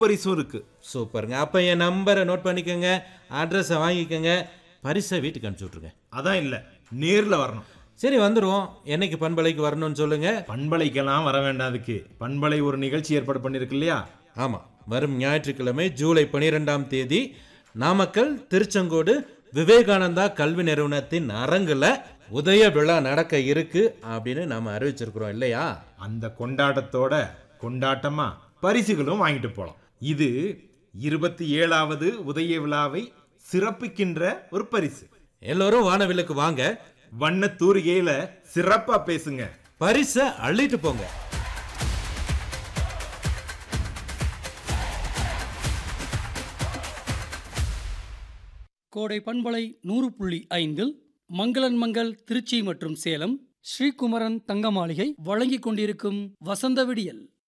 பரிசும் இருக்கு சூப்பருங்க அப்போ என் நம்பரை நோட் பண்ணிக்கோங்க அட்ரஸை வாங்கிக்கோங்க பரிசை வீட்டுக்கு அனுப்பிச்சி விட்ருங்க அதான் இல்ல நேர்ல வரணும் சரி வந்துடுவோம் என்னைக்கு பண்பலைக்கு வரணும்னு சொல்லுங்க பண்பலைக்கெல்லாம் வர வேண்டாம் அதுக்கு பண்பலை ஒரு நிகழ்ச்சி ஏற்பாடு பண்ணிருக்கு இல்லையா ஆமாம் வரும் ஞாயிற்றுக்கிழமை ஜூலை பனிரெண்டாம் தேதி நாமக்கல் திருச்செங்கோடு விவேகானந்தா கல்வி நிறுவனத்தின் அரங்கில் உதய விழா நடக்க இருக்கு அப்படின்னு நாம அறிவிச்சிருக்கிறோம் இல்லையா அந்த கொண்டாட்டத்தோட கொண்டாட்டமா பரிசுகளும் வாங்கிட்டு போலாம் இது இருபத்தி ஏழாவது உதய விழாவை சிறப்பிக்கின்ற ஒரு பரிசு எல்லோரும் வானவில்லுக்கு வாங்க வண்ண தூரிகையில சிறப்பா பேசுங்க பரிசை அள்ளிட்டு போங்க கோடை பண்பலை நூறு புள்ளி ஐந்தில் மங்களன் மங்கள் திருச்சி மற்றும் சேலம் ஸ்ரீகுமரன் தங்க மாளிகை வழங்கிக் கொண்டிருக்கும் வசந்த விடியல்